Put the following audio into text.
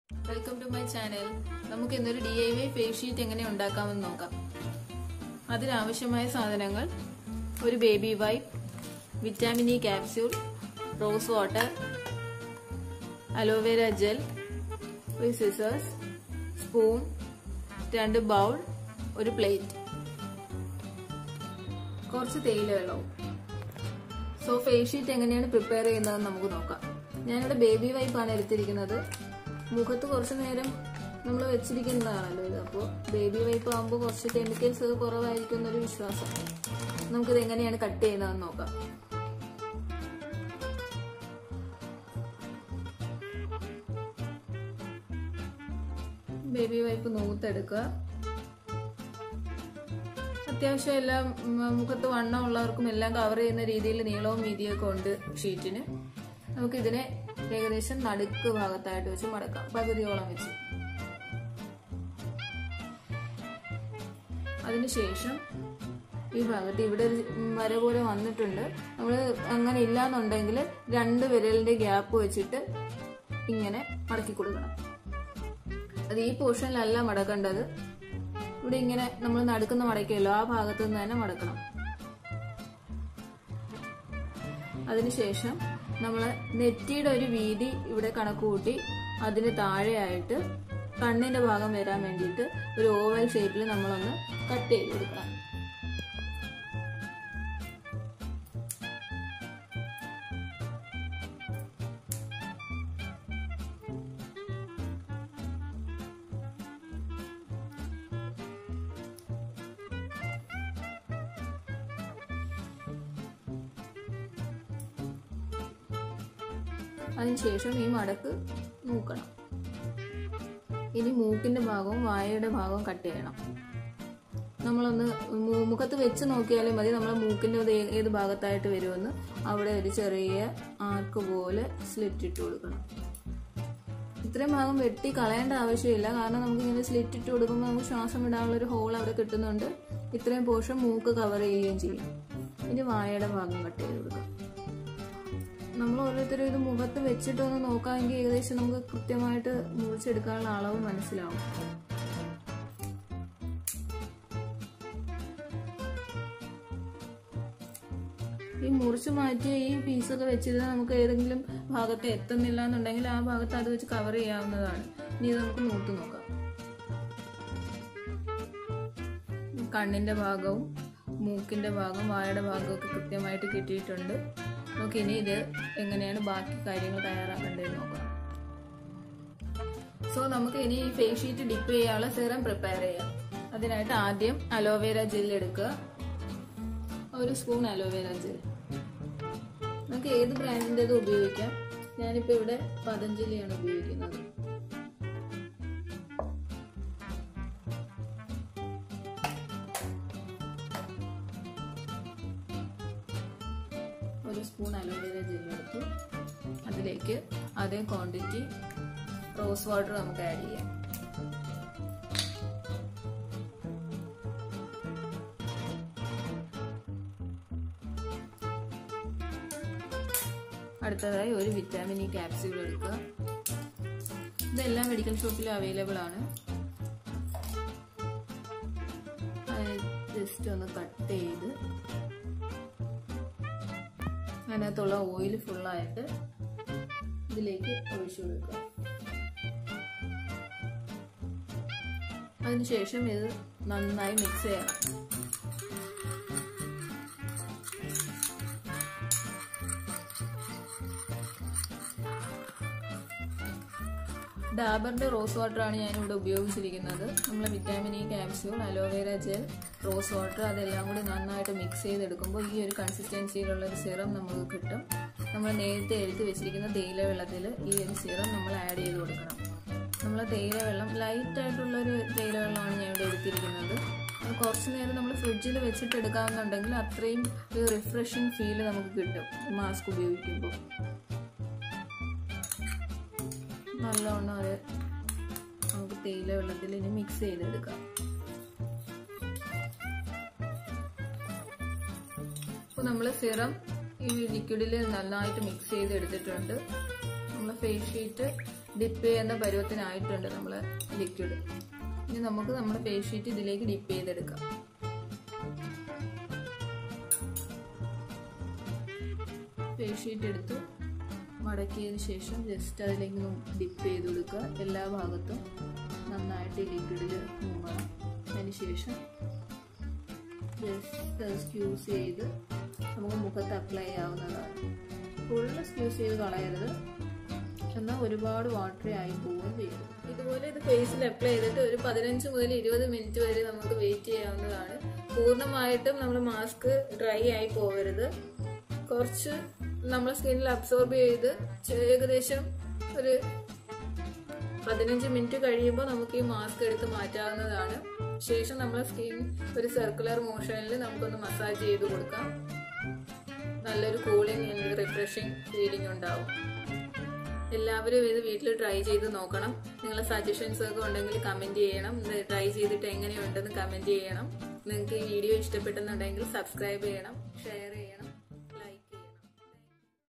welcome to my channel നമുക്ക് ഇന്നൊരു D I Y face sheet എങ്ങനെ ഉണ്ടാക്കാമെന്ന് നോക്കാം അതിനാവശ്യമായ സാധനങ്ങൾ ഒരു baby wipe vitamin E capsule rose water aloe vera gel ഒരു സിസേഴ്സ് സ്പൂൺ രണ്ട് ബൗൾ ഒരു പ്ലേറ്റ് കുറച്ച് തേയില വെള്ളവും സോ ഫേസ് ഷീറ്റ് എങ്ങനെയാണ് പ്രിപ്പയർ ചെയ്യുന്നതെന്ന് നമുക്ക് നോക്കാം ഞാനിവിടെ ബേബി വൈപ്പാണ് എടുത്തിരിക്കുന്നത് മുഖത്ത് കുറച്ച് നേരം നമ്മൾ വെച്ചിരിക്കുന്നതാണല്ലോ ഇത് അപ്പോൾ ബേബി വൈപ്പ് ആകുമ്പോൾ കുറച്ച് കെമിക്കൽസ് ഒക്കെ കുറവായിരിക്കും എന്നൊരു വിശ്വാസം നമുക്കിത് എങ്ങനെയാണ് കട്ട് ചെയ്യുന്നതെന്ന് നോക്കാം ബേബി വൈപ്പ് നൂത്തെടുക്കുക അത്യാവശ്യം എല്ലാം ഉം, മുഖത്ത് വണ്ണം ഉള്ളവർക്കും എല്ലാം കവർ ചെയ്യുന്ന രീതിയിൽ നീളവും വീതിയൊക്കെ ഉണ്ട് ഷീറ്റിന് നമുക്ക് ഇതിനെ ഏകദേശം നടുക്ക് ഭാഗത്തായിട്ട് വെച്ച് മടക്കാം പകുതിയോളം വെച്ച് അതിനുശേഷം ഈ ഭാഗത്ത് ഇവിടെ ഒരു വര പോലെ വന്നിട്ടുണ്ട് നമ്മൾ അങ്ങനെ ഇല്ലാന്നുണ്ടെങ്കിൽ രണ്ട് വിരലിന്റെ ഗ്യാപ്പ് വെച്ചിട്ട് ഇങ്ങനെ മടക്കി കൊടുക്കണം അത് ഈ പോർഷനിലല്ല മടക്കേണ്ടത് ഇവിടെ ഇങ്ങനെ നമ്മൾ നടുക്കുന്ന മടക്കല്ലോ ആ ഭാഗത്ത് നിന്ന് തന്നെ മടക്കണം അതിനുശേഷം നമ്മൾ നെറ്റിയുടെ ഒരു വീതി ഇവിടെ കണക്ക് കൂട്ടി അതിന് താഴെയായിട്ട് കണ്ണിന്റെ ഭാഗം വരാൻ വേണ്ടിയിട്ട് ഒരു ഓവൽ ഷേപ്പിൽ നമ്മളൊന്ന് കട്ട് ചെയ്ത് കൊടുക്കണം അതിനുശേഷം ഈ മടക്ക് മൂക്കണം ഇനി മൂക്കിന്റെ ഭാഗവും വായയുടെ ഭാഗവും കട്ട് ചെയ്യണം നമ്മളൊന്ന് മു- മുഖത്ത് വെച്ച് നോക്കിയാലും മതി നമ്മളെ മൂക്കിന്റെ ഇത് ഏ- ഏത് ഭാഗത്തായിട്ട് വരുമെന്ന് അവിടെ ഒരു ചെറിയ ആർക്ക് പോലെ സ്ലിറ്റ് ഇട്ട് കൊടുക്കണം ഇത്രയും ഭാഗം വെട്ടി കളയേണ്ട ആവശ്യമില്ല കാരണം നമുക്ക് ഇങ്ങനെ സ്ലിറ്റ് ഇട്ട് കൊടുക്കുമ്പോൾ നമുക്ക് ശ്വാസം വിടാനുള്ള ഒരു ഹോൾ അവിടെ കിട്ടുന്നുണ്ട് ഇത്രയും പോർഷൻ മൂക്ക് കവർ ചെയ്യുകയും ചെയ്യും ഇനി വായയുടെ ഭാഗം കട്ട് ചെയ്ത് കൊടുക്കാം നമ്മൾ ഓരോരുത്തരും ഇത് മുഖത്ത് വെച്ചിട്ടൊന്ന് നോക്കാമെങ്കിൽ ഏകദേശം നമുക്ക് കൃത്യമായിട്ട് മുറിച്ചെടുക്കാനുള്ള അളവ് മനസ്സിലാവും ഈ മുറിച്ച് മാറ്റിയ ഈ പീസൊക്കെ വെച്ചിരുന്നാൽ നമുക്ക് ഏതെങ്കിലും ഭാഗത്ത് എത്തുന്നില്ല എന്നുണ്ടെങ്കിൽ ആ ഭാഗത്ത് അത് വെച്ച് കവർ ചെയ്യാവുന്നതാണ് ഇനി ഇത് നമുക്ക് നൂത്ത് നോക്കാം കണ്ണിന്റെ ഭാഗവും മൂക്കിന്റെ ഭാഗം വായയുടെ ഭാഗവും ഒക്കെ കൃത്യമായിട്ട് കിട്ടിയിട്ടുണ്ട് നമുക്ക് ഇനി ഇത് എങ്ങനെയാണ് ബാക്കി കാര്യങ്ങൾ തയ്യാറാക്കേണ്ടതെന്ന് നോക്കാം സോ നമുക്ക് ഇനി ഈ ഫേസ് ഷീറ്റ് ഡിപ്പ് ചെയ്യാനുള്ള സിറം പ്രിപ്പയർ ചെയ്യാം അതിനായിട്ട് ആദ്യം അലോവേര ജെൽ എടുക്കുക ഒരു സ്പൂൺ അലോവേര ജെൽ നമുക്ക് ഏത് ബ്രാൻഡിൻ്റെത് ഉപയോഗിക്കാം ഞാനിപ്പോൾ ഇവിടെ പതഞ്ജലിയാണ് ഉപയോഗിക്കുന്നത് ഒരു സ്പൂൺ അലോവേര ജെൽ എടുത്തു അതിലേക്ക് അതേ ക്വാണ്ടിറ്റി റോസ് വാട്ടർ നമുക്ക് ആഡ് ചെയ്യാം അടുത്തതായി ഒരു വിറ്റാമിൻ ഇ ക്യാപ്സ്യൂൾ എടുക്കുക ഇതെല്ലാം മെഡിക്കൽ ഷോപ്പിൽ അവൈലബിൾ ആണ് ജസ്റ്റ് ഒന്ന് കട്ട് ചെയ്ത് അതിനകത്തുള്ള ഓയിൽ ഫുള്ളായിട്ട് ഇതിലേക്ക് ഒഴിച്ചു കൊടുക്കുക അതിനുശേഷം ഇത് നന്നായി മിക്സ് ചെയ്യണം ഡാബറിന്റെ റോസ് വാട്ടർ ആണ് ഞാനിവിടെ ഉപയോഗിച്ചിരിക്കുന്നത് നമ്മൾ vitamin E capsule aloe vera gel rose water അതെല്ലാം കൂടി നന്നായിട്ട് മിക്സ് ചെയ്തെടുക്കുമ്പോൾ ഈ ഒരു കൺസിസ്റ്റൻസിയിലുള്ള ഒരു സിറം നമുക്ക് കിട്ടും നമ്മൾ നേരത്തെ എടുത്ത് വെച്ചിരിക്കുന്ന തേയില വെള്ളത്തിൽ ഈ ഒരു സിറം നമ്മൾ ആഡ് ചെയ്ത് കൊടുക്കണം നമ്മൾ തേയില വെള്ളം ലൈറ്റ് ആയിട്ടുള്ള ഒരു തേയില വെള്ളമാണ് ഞാൻ ഇവിടെ എടുത്തിരിക്കുന്നത് അത് കുറച്ച് നേരം നമ്മൾ ഫ്രിഡ്ജിൽ വെച്ചിട്ട് എടുക്കാമെന്നുണ്ടെങ്കിൽ അത്രയും ഒരു റിഫ്രഷിങ് ഫീൽ നമുക്ക് കിട്ടും മാസ്ക് ഉപയോഗിക്കുമ്പോൾ നല്ലവണ്ണം അത് നമുക്ക് തേയില വെള്ളത്തിൽ ഇനി മിക്സ് ചെയ്തെടുക്കാം അപ്പോൾ നമ്മൾ സിറം ഈ ലിക്വിഡിൽ നന്നായിട്ട് മിക്സ് ചെയ്ത് എടുത്തിട്ടുണ്ട് നമ്മൾ ഫേസ് ഷീറ്റ് ഡിപ്പ് ചെയ്യുന്ന പരുവത്തിനായിട്ടുണ്ട് നമ്മൾ ലിക്വിഡ് ഇനി നമുക്ക് നമ്മുടെ ഫേസ് ഷീറ്റ് ഇതിലേക്ക് ഡിപ്പ് ചെയ്തെടുക്കാം ഫേസ് ഷീറ്റ് എടുത്ത് മടക്കിയതിന് ശേഷം ജസ്റ്റ് അതിലേക്ക് ഡിപ്പ് ചെയ്ത് കൊടുക്കുക എല്ലാ ഭാഗത്തും നന്നായിട്ട് ഈ ലിക്വിഡിൽ മുങ്ങണം അതിന് ശേഷം ജസ്റ്റ് സ്ക്യൂസ് ചെയ്ത് നമുക്ക് മുഖത്ത് അപ്ലൈ ചെയ്യാവുന്നതാണ് ഫുള്ള് സ്ക്യൂസ് ചെയ്ത് കളയരുത് എന്നാൽ ഒരുപാട് വാട്ടറി ആയി പോവുകയും ചെയ്യും ഇതുപോലെ ഇത് ഫേസിൽ അപ്ലൈ ചെയ്തിട്ട് ഒരു പതിനഞ്ച് മുതൽ ഇരുപത് മിനിറ്റ് വരെ നമുക്ക് വെയിറ്റ് ചെയ്യാവുന്നതാണ് പൂർണ്ണമായിട്ടും നമ്മൾ മാസ്ക് ഡ്രൈ ആയി പോകരുത് കുറച്ച് നമ്മുടെ സ്കിന്നിൽ അബ്സോർബ് ചെയ്ത് ഏകദേശം ഒരു പതിനഞ്ച് മിനിറ്റ് കഴിയുമ്പോൾ നമുക്ക് ഈ മാസ്ക് എടുത്ത് മാറ്റാവുന്നതാണ് ശേഷം നമ്മുടെ സ്കിൻ ഒരു സർക്കുലർ മോഷനിൽ നമുക്കൊന്ന് മസാജ് ചെയ്ത് കൊടുക്കാം നല്ലൊരു കൂളിംഗ് ആൻഡ് റിഫ്രഷിങ് ഫീലിംഗ് ഉണ്ടാവും എല്ലാവരും ഇത് വീട്ടിൽ ട്രൈ ചെയ്ത് നോക്കണം നിങ്ങളെ സജഷൻസ് ഒക്കെ ഉണ്ടെങ്കിൽ കമന്റ് ചെയ്യണം ട്രൈ ചെയ്തിട്ട് എങ്ങനെയുണ്ടെന്ന് കമന്റ് ചെയ്യണം നിങ്ങൾക്ക് ഈ വീഡിയോ ഇഷ്ടപ്പെട്ടെന്നുണ്ടെങ്കിൽ സബ്സ്ക്രൈബ് ചെയ്യണം ഷെയർ ചെയ്യണം